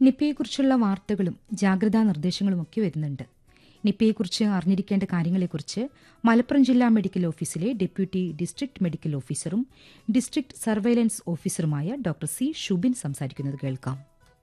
നിപ്പയെക്കുറിച്ചുള്ള വാർത്തകളും ജാഗ്രതാ നിർദ്ദേശങ്ങളും ഒക്കെ വരുന്നുണ്ട് നിപ്പയെക്കുറിച്ച് അറിഞ്ഞിരിക്കേണ്ട കാര്യങ്ങളെക്കുറിച്ച് മലപ്പുറം ജില്ലാ മെഡിക്കൽ ഓഫീസിലെ ഡെപ്യൂട്ടി ഡിസ്ട്രിക്ട് മെഡിക്കൽ ഓഫീസറും ഡിസ്ട്രിക്ട് സർവൈലൻസ് ഓഫീസറുമായ ഡോക്ടർ സി ഷുബിൻ സംസാരിക്കുന്നത് കേൾക്കാം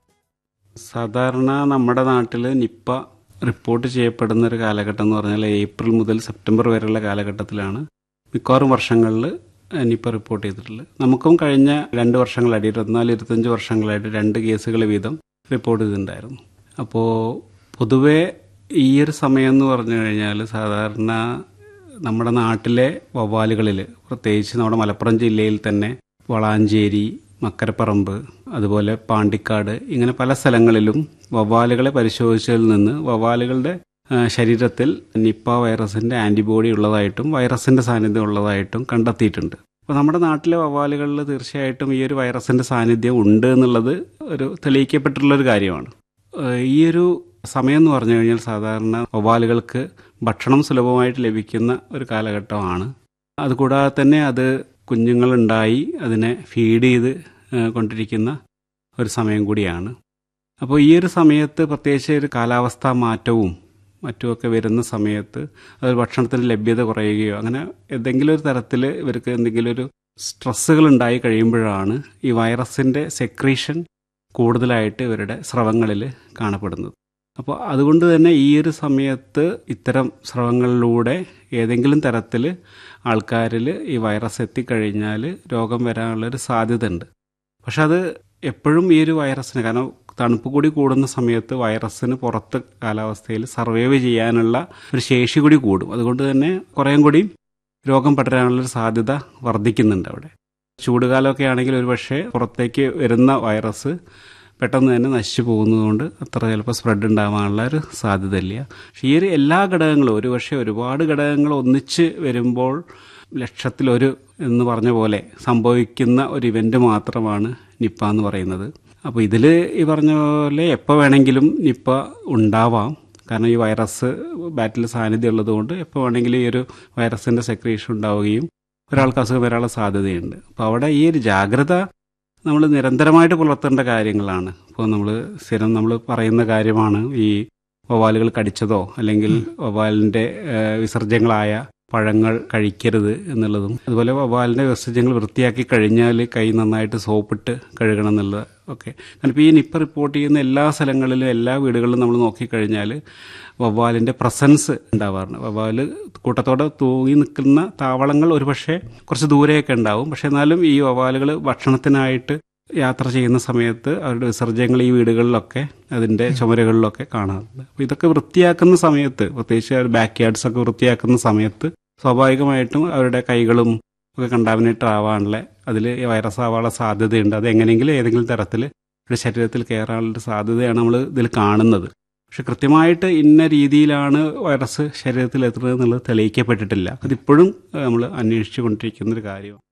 സാധാരണ നമ്മുടെ നാട്ടിൽ നിപ്പ റിപ്പോർട്ട് ചെയ്യപ്പെടുന്ന ഒരു കാലഘട്ടം എന്ന് പറഞ്ഞാൽ ഏപ്രിൽ മുതൽ സെപ്റ്റംബർ വരെയുള്ള കാലഘട്ടത്തിലാണ് മിക്കവാറും വർഷങ്ങളിൽ നിപ്പ റിപ്പോർട്ട് ചെയ്തിട്ടുള്ളത് നമുക്കും കഴിഞ്ഞ രണ്ട് വർഷങ്ങളായിട്ട് ഇരുപത്തിനാല് ഇരുപത്തഞ്ച് വർഷങ്ങളായിട്ട് രണ്ട് കേസുകൾ വീതം റിപ്പോർട്ട് ചെയ്തിട്ടുണ്ടായിരുന്നു അപ്പോൾ പൊതുവേ ഈ ഒരു സമയം എന്ന് പറഞ്ഞു കഴിഞ്ഞാൽ സാധാരണ നമ്മുടെ നാട്ടിലെ വവ്വാലുകളിൽ പ്രത്യേകിച്ച് നമ്മുടെ മലപ്പുറം ജില്ലയിൽ തന്നെ വളാഞ്ചേരി മക്കരപ്പറമ്പ് അതുപോലെ പാണ്ടിക്കാട് ഇങ്ങനെ പല സ്ഥലങ്ങളിലും വവ്വാലുകളെ പരിശോധിച്ചതിൽ നിന്ന് വവ്വാലുകളുടെ ആ, ശരീരത്തിൽ നിപ്പ വൈറസിന്റെ ആന്റിബോഡി ഉള്ളതായിട്ടും വൈറസിന്റെ സാന്നിധ്യം ഉള്ളതായിട്ടും കണ്ടെത്തിയിട്ടുണ്ട് അപ്പോൾ നമ്മുടെ നാട്ടിലെ വവ്വാലുകളിൽ തീർച്ചയായിട്ടും ഈ ഒരു വൈറസിന്റെ സാന്നിധ്യം ഉണ്ട് എന്നുള്ളത് ഒരു തെളിയിക്കപ്പെട്ടിട്ടുള്ള ഒരു കാര്യമാണ് ഏഹ് ഈ ഒരു സമയം എന്ന് പറഞ്ഞു കഴിഞ്ഞാൽ സാധാരണ വവ്വാലുകൾക്ക് ഭക്ഷണം സുലഭമായിട്ട് ലഭിക്കുന്ന ഒരു കാലഘട്ടമാണ് അതുകൂടാതെ തന്നെ അത് കുഞ്ഞുങ്ങളുണ്ടായി അതിനെ ഫീഡ് ചെയ്ത് ഏഹ് കൊണ്ടിരിക്കുന്ന ഒരു സമയം കൂടിയാണ് അപ്പോൾ ഈ ഒരു സമയത്ത് പ്രത്യേകിച്ച് ഒരു കാലാവസ്ഥാ മാറ്റവും മറ്റുമൊക്കെ വരുന്ന സമയത്ത് അത് ഭക്ഷണത്തിന് ലഭ്യത കുറയുകയോ അങ്ങനെ എന്തെങ്കിലും ഒരു തരത്തിൽ ഇവർക്ക് എന്തെങ്കിലും ഒരു സ്ട്രെസ്സുകൾ ഉണ്ടായി കഴിയുമ്പോഴാണ് ഈ വൈറസിൻ്റെ സെക്രീഷൻ കൂടുതലായിട്ട് ഇവരുടെ സ്രവങ്ങളിൽ കാണപ്പെടുന്നത് അപ്പോൾ അതുകൊണ്ട് തന്നെ ഈ ഒരു സമയത്ത് ഇത്തരം സ്രവങ്ങളിലൂടെ ഏതെങ്കിലും തരത്തിൽ ആൾക്കാരിൽ ഈ വൈറസ് എത്തിക്കഴിഞ്ഞാൽ രോഗം വരാനുള്ളൊരു സാധ്യത ഉണ്ട് പക്ഷെ അത് എപ്പോഴും ഈ ഒരു വൈറസിന് കാരണം തണുപ്പ് കൂടി കൂടുന്ന സമയത്ത് വൈറസിന് പുറത്ത് കാലാവസ്ഥയിൽ സർവൈവ് ചെയ്യാനുള്ള ഒരു ശേഷി കൂടി കൂടും അതുകൊണ്ട് തന്നെ കുറേയും കൂടി രോഗം പടരാനുള്ളൊരു സാധ്യത വർദ്ധിക്കുന്നുണ്ട് അവിടെ ചൂടുകാലമൊക്കെ ആണെങ്കിൽ ഒരു പക്ഷേ പുറത്തേക്ക് വരുന്ന വൈറസ് പെട്ടെന്ന് തന്നെ നശിച്ചു പോകുന്നതുകൊണ്ട് അത്ര ചിലപ്പോൾ സ്പ്രെഡ് ഉണ്ടാവാനുള്ള ഒരു സാധ്യതയില്ല പക്ഷേ ഈ ഒരു എല്ലാ ഘടകങ്ങളും ഒരു പക്ഷേ ഒരുപാട് ഘടകങ്ങൾ ഒന്നിച്ച് വരുമ്പോൾ ലക്ഷത്തിലൊരു എന്ന് പറഞ്ഞ പോലെ സംഭവിക്കുന്ന ഒരു ഇവൻ്റ് മാത്രമാണ് നിപ്പ എന്ന് പറയുന്നത് അപ്പോൾ ഇതിൽ ഈ പറഞ്ഞ പോലെ എപ്പോൾ വേണമെങ്കിലും നിപ്പ ഉണ്ടാവാം കാരണം ഈ വൈറസ് ബാറ്റിൽ സാന്നിധ്യം ഉള്ളതുകൊണ്ട് എപ്പോൾ വേണമെങ്കിലും ഈ ഒരു വൈറസിൻ്റെ സെക്രീഷൻ ഉണ്ടാവുകയും ഒരാൾക്ക് അസുഖം വരാനുള്ള സാധ്യതയുണ്ട് അപ്പോൾ അവിടെ ഈ ഒരു ജാഗ്രത നമ്മൾ നിരന്തരമായിട്ട് പുലർത്തേണ്ട കാര്യങ്ങളാണ് ഇപ്പോൾ നമ്മൾ സ്ഥിരം നമ്മൾ പറയുന്ന കാര്യമാണ് ഈ വവ്വാലുകൾ കടിച്ചതോ അല്ലെങ്കിൽ വവ്വാലിൻ്റെ ഏഹ്, വിസർജ്യങ്ങളായ പഴങ്ങൾ കഴിക്കരുത് എന്നുള്ളതും അതുപോലെ വവ്വാലിൻ്റെ വിസർജ്യങ്ങൾ വൃത്തിയാക്കി കഴിഞ്ഞാൽ കൈ നന്നായിട്ട് സോപ്പിട്ട് കഴുകണം എന്നുള്ളത് ഒക്കെ കാരണം ഇപ്പോൾ ഈ നിപ്പ റിപ്പോർട്ട് ചെയ്യുന്ന എല്ലാ സ്ഥലങ്ങളിലും എല്ലാ വീടുകളിലും നമ്മൾ നോക്കിക്കഴിഞ്ഞാൽ വവ്വാലിൻ്റെ പ്രസൻസ് ഉണ്ടാവാറുണ്ട് വവ്വാല് കൂട്ടത്തോടെ തൂങ്ങി നിൽക്കുന്ന താവളങ്ങൾ ഒരുപക്ഷെ കുറച്ച് ദൂരെയൊക്കെ ഉണ്ടാവും പക്ഷെ എന്നാലും ഈ വവ്വാലുകൾ ഭക്ഷണത്തിനായിട്ട് യാത്ര ചെയ്യുന്ന സമയത്ത് അവരുടെ വിസർജ്യങ്ങൾ ഈ വീടുകളിലൊക്കെ അതിൻ്റെ ചുമരുകളിലൊക്കെ കാണാറുണ്ട് അപ്പോൾ ഇതൊക്കെ വൃത്തിയാക്കുന്ന സമയത്ത് പ്രത്യേകിച്ച് ബാക്ക് യാർഡ്സ് ഒക്കെ വൃത്തിയാക്കുന്ന സമയത്ത് സ്വാഭാവികമായിട്ടും അവരുടെ കൈകളും ഒക്കെ കണ്ടാമിനേറ്റ് ആവാനുള്ള അതിൽ വൈറസ് ആവാനുള്ള സാധ്യതയുണ്ട് അത് എങ്ങനെയെങ്കിലും ഏതെങ്കിലും തരത്തിൽ അവരുടെ ശരീരത്തിൽ കയറാനുള്ള സാധ്യതയാണ് നമ്മൾ ഇതിൽ കാണുന്നത് പക്ഷെ കൃത്യമായിട്ട് ഇന്ന രീതിയിലാണ് വൈറസ് ശരീരത്തിൽ എത്തുന്നത് എന്നുള്ളത് തെളിയിക്കപ്പെട്ടിട്ടില്ല അതിപ്പോഴും നമ്മൾ അന്വേഷിച്ചു കൊണ്ടിരിക്കുന്ന ഒരു കാര്യമാണ്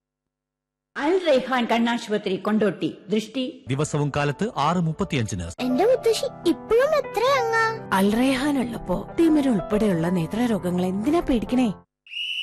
അൽ റൈഹാൻ കണ്ണാശുപത്രി കൊണ്ടോട്ടി ദൃഷ്ടി ദിവസവും കാലത്ത് ആറ് മുപ്പത്തിയഞ്ചിന് എന്റെ മുത്തശ്ശി ഇപ്പോഴും എത്രയങ്ങ അൽറേഹാൻ ഉള്ളപ്പോ തിമിര ഉൾപ്പെടെയുള്ള നേത്രരോഗങ്ങൾ എന്തിനാ പേടിക്കണേ